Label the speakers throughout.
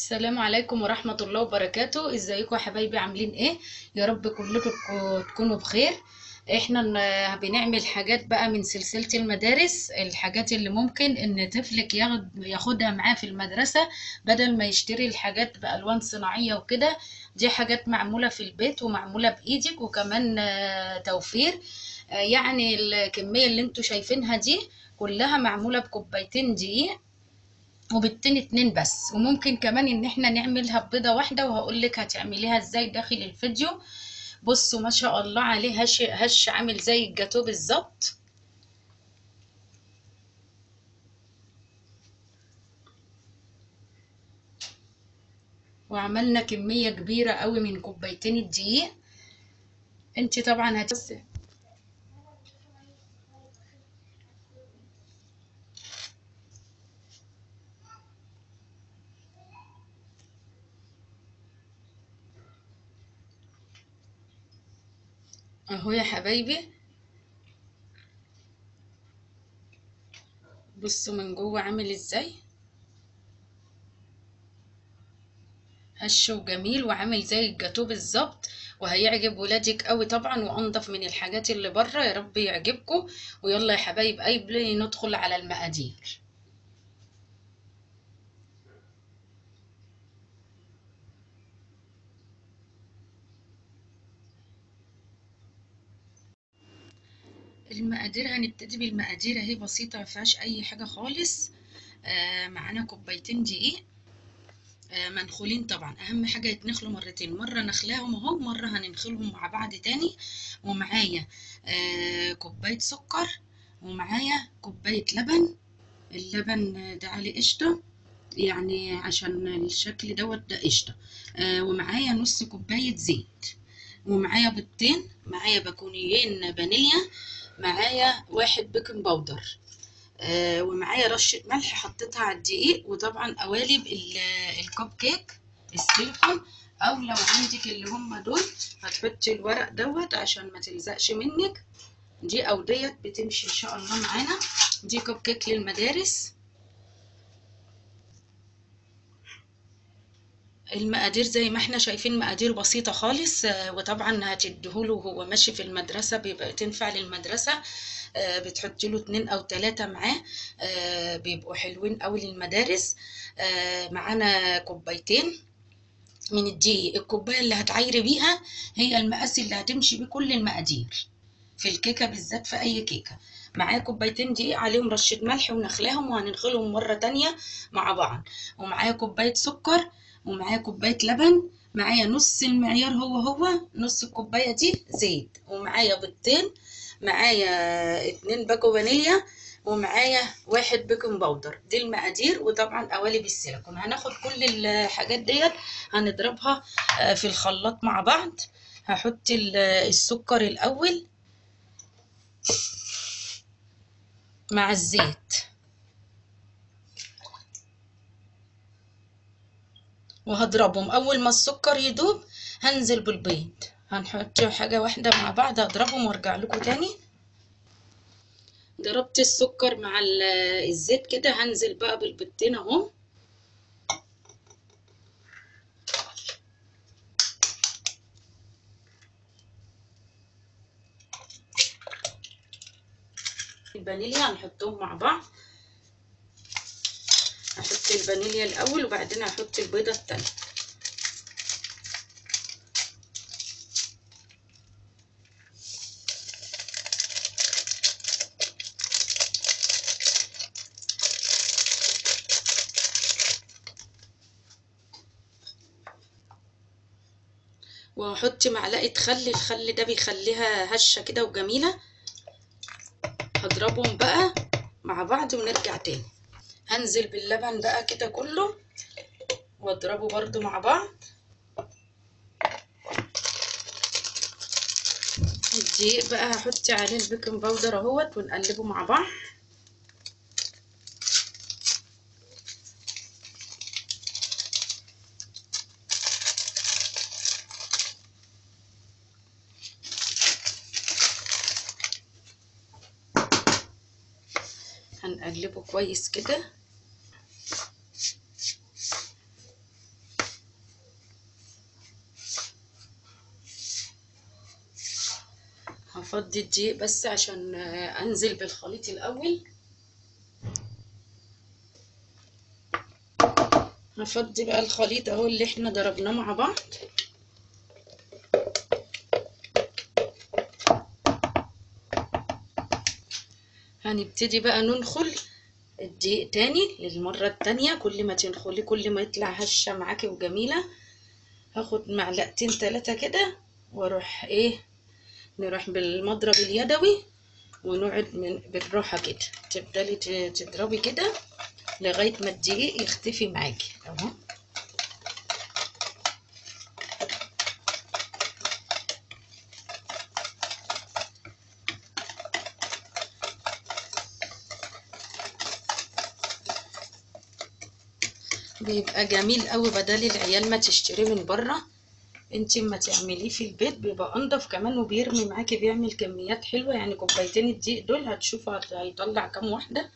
Speaker 1: السلام عليكم ورحمة الله وبركاته ازيكم يا حبايبي عاملين ايه يا رب كلكم تكونوا بخير احنا ن- بنعمل حاجات بقى من سلسلة المدارس الحاجات اللي ممكن ان طفلك ياخد ياخدها معاه في المدرسة بدل ما يشتري الحاجات بألوان صناعية وكده دي حاجات معمولة في البيت ومعمولة بإيدك وكمان آه، توفير آه، يعني الكمية اللي انتوا شايفينها دي كلها معمولة بكوبايتين دقيق وبيضتين اتنين بس وممكن كمان ان احنا نعملها ببيضة واحدة وهقول لك هتعمليها ازاي داخل الفيديو بصوا ما شاء الله عليه هش هش عامل زي الجاتو بالظبط وعملنا كمية كبيرة قوي من كوبايتين الدقيق انت طبعا هتس اهو يا حبايبي بصوا من جوه عامل ازاي هش وجميل وعامل زي الجاتو بالظبط وهيعجب ولادك قوي طبعا وانضف من الحاجات اللي بره يا رب يعجبكم ويلا يا حبايب قبل ندخل على المقادير المقادير هنبتدي بالمقادير اهي بسيطة مفيهاش اي حاجة خالص آه معانا كوبايتين دقيق آه منخولين طبعا اهم حاجة يتنخلوا مرتين مرة نخلاهم اهو مرة هننخلهم مع بعض تاني ومعايا آه كوباية سكر ومعايا كوباية لبن اللبن ده عليه قشطة يعني عشان الشكل دوت ده قشطة آه ومعايا نص كوباية زيت ومعايا بيضتين معايا باكونيين فانيليا معايا واحد بيكنج باودر آه ومعايا رشة ملح حطيتها على الدقيق وطبعا قوالب الكب كيك السيليكون او لو عندك اللي هم دول هتحطي الورق دوت عشان ما تلزقش منك دي او ديت بتمشي ان شاء الله معانا دي كب كيك للمدارس المقادير زي ما احنا شايفين مقادير بسيطة خالص وطبعا هتديهوله وهو ماشي في المدرسة بيبقى تنفع للمدرسة بتحطي له اتنين او تلاتة معاه بيبقوا حلوين قوي للمدارس معانا كوبايتين من الدقيق الكوباية اللي هتعايري بيها هي المقاس اللي هتمشي بيه كل المقادير في الكيكة بالذات في اي كيكة معايا كوبايتين دقيق عليهم رشة ملح ونخلاهم وهننخلهم مرة تانية مع بعض ومعايا كوباية سكر ومعايا كوباية لبن معايا نص المعيار هو هو نص الكوباية دي زيت ومعايا بيضتين معايا اتنين باكو فانيليا ومعايا واحد بيكنج باودر دي المقادير وطبعا قوالب السيليكون هناخد كل الحاجات ديت هنضربها في الخلاط مع بعض هحط السكر الاول مع الزيت وهضربهم اول ما السكر يدوب هنزل بالبيض هنحط حاجة واحدة مع بعض هضربهم وارجع لكم تاني ضربت السكر مع الزيت كده هنزل بقى بالبيضتين اهو الفانيليا هنحطهم مع بعض هحط الفانيليا الاول وبعدين هحط البيضه التانية وهحط معلقه خل الخل ده بيخليها هشه كده وجميله هضربهم بقى مع بعض ونرجع تاني هنزل باللبن بقى كده كله واضربه برضو مع بعض الدقيق بقى هحط عليه البيكنج باودر اهوت ونقلبه مع بعض هنقلبه كويس كده هفضي الدقيق بس عشان آه، انزل بالخليط الاول هفضي بقى الخليط اهو اللي احنا ضربناه مع بعض هنبتدي بقى ننخل الدقيق تاني للمرة التانية كل ما تنخلي كل ما يطلع هشة معاكي وجميلة هاخد معلقتين تلاتة كده واروح ايه نروح بالمضرب اليدوي ونقعد من بالراحة كده تفضلي ت- تضربي كده لغاية ما الدقيق يختفي معاكي اهو بيبقى جميل قوي بدل العيال ما تشتريه من بره انتي اما تعمليه في البيت بيبقى انضف كمان وبيرمي معاكي بيعمل كميات حلوة يعني كوبايتين الدقيق دول هتشوفوا هت- هيطلع كام واحدة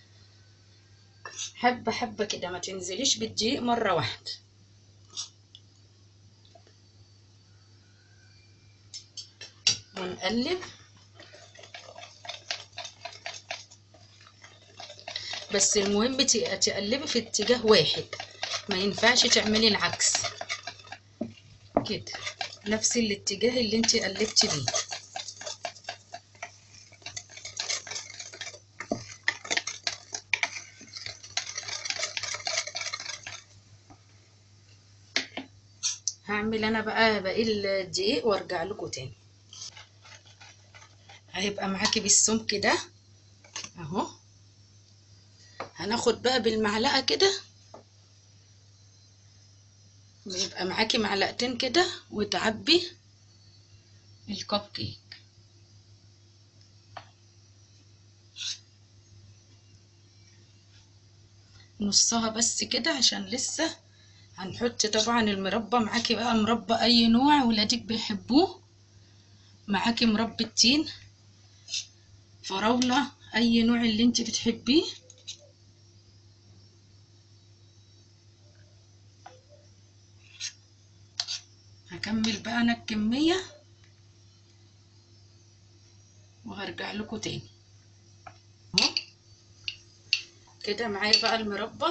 Speaker 1: حبة حبة كده ما تنزليش بالدقيق مرة واحدة ونقلب بس المهم ت- تقلبي في اتجاه واحد ما ينفعش تعملي العكس كده نفس الاتجاه اللي انت قلبتي بيه هعمل انا بقى باقي الدقيق وارجع لكم تاني هيبقى معاكي بالسمك ده اهو هناخد بقى بالمعلقه كده بيبقى معاكي معلقتين كده وتعبي الكب كيك نصها بس كده عشان لسه هنحط طبعا المربى معاكي بقى مربى اي نوع ولادك بيحبوه معاكي مربى التين فراولة اي نوع اللي انت بتحبيه هكمل بقى انا الكمية وهرجع لكم تاني اهو كده معايا بقى المربى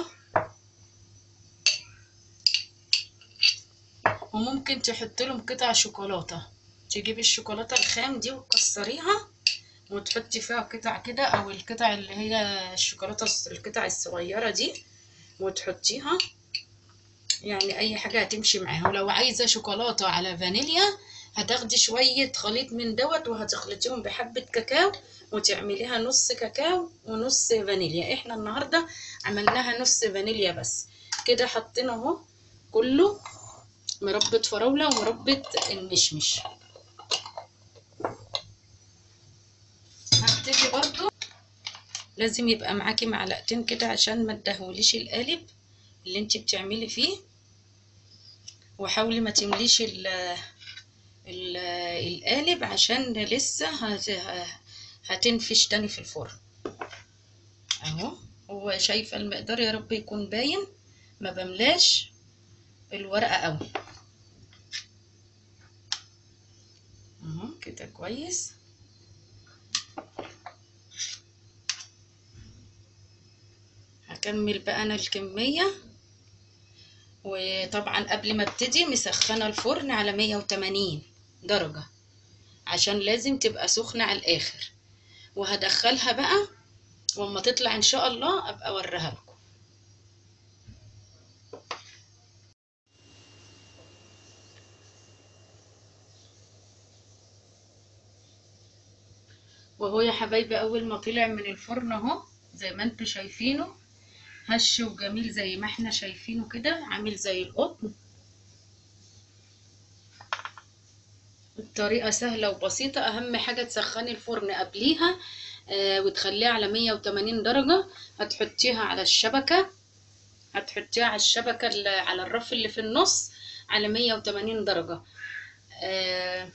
Speaker 1: وممكن تحط لهم قطع شوكولاتة تجيبي الشوكولاتة الخام دي وتكسريها وتحطي فيها قطع كده او القطع اللي هي الشوكولاتة الص- القطع الصغيرة دي وتحطيها يعني اي حاجة هتمشي معاها ولو عايزة شوكولاتة على فانيليا هتاخدي شوية خليط من دوت وهتخلطيهم بحبة كاكاو وتعمليها نص كاكاو ونص فانيليا احنا النهاردة عملناها نص فانيليا بس كده حطينا اهو كله مربى فراولة ومربى المشمش هبتدي برضو لازم يبقى معاكي معلقتين كده عشان ما تدهوليش القالب اللي انت بتعملي فيه وحاولي ما تمليش ال ال القالب عشان لسه هت هتنفش تاني في الفرن اهو هو شايفه المقدار يا رب يكون باين ما بملاش الورقه قوي اهو كده كويس هكمل بقى انا الكميه وطبعا قبل ما ابتدي مسخنه الفرن على 180 درجه عشان لازم تبقى سخنه على الاخر وهدخلها بقى واما تطلع ان شاء الله ابقى اوريها لكم وهو يا حبايبي اول ما طلع من الفرن اهو زي ما انتوا شايفينه هش وجميل زي ما احنا شايفينه كده عامل زي القطن الطريقة سهلة وبسيطة أهم حاجة تسخني الفرن قبليها آه وتخليها على 180 درجة هتحطيها على الشبكة هتحطيها على الشبكة اللي على الرف اللي في النص على 180 درجة آه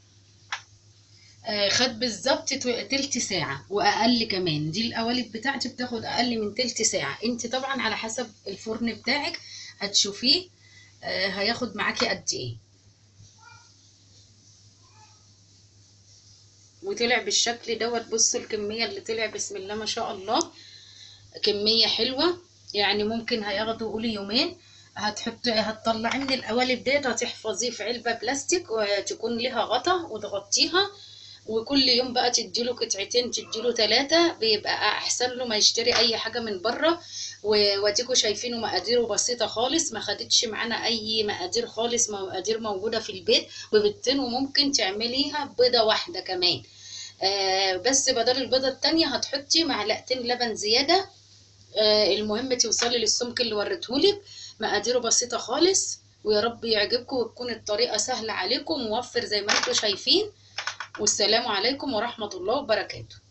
Speaker 1: آه خد بالظبط تو- تلت ساعة وأقل كمان دي القوالب بتاعتي بتاخد أقل من تلت ساعة انت طبعا على حسب الفرن بتاعك هتشوفيه آه هياخد معاكي قد ايه وطلع بالشكل دوت بصوا الكمية اللي طلع بسم الله ما شاء الله كمية حلوة يعني ممكن هياخدوا قولي يومين هتحط هتطلعيه من القوالب ديت هتحفظيه في علبة بلاستيك وتكون ليها غطا وتغطيها وكل يوم بقى تديله قطعتين تديله ثلاثة بيبقى أحسن له ما يشتري أي حاجة من بره واديكوا شايفينه مقاديره بسيطة خالص ما خدتش معانا أي مقادير خالص مقادير موجودة في البيت ببيضتين وممكن تعمليها بيضة واحدة كمان آه بس بدل البيضة التانية هتحطي معلقتين لبن زيادة آه المهم توصلي للسمك اللي وريتهولك مقاديره بسيطة خالص ويا رب يعجبكم وتكون الطريقة سهلة عليكم موفر زي ما انتم شايفين والسلام عليكم ورحمة الله وبركاته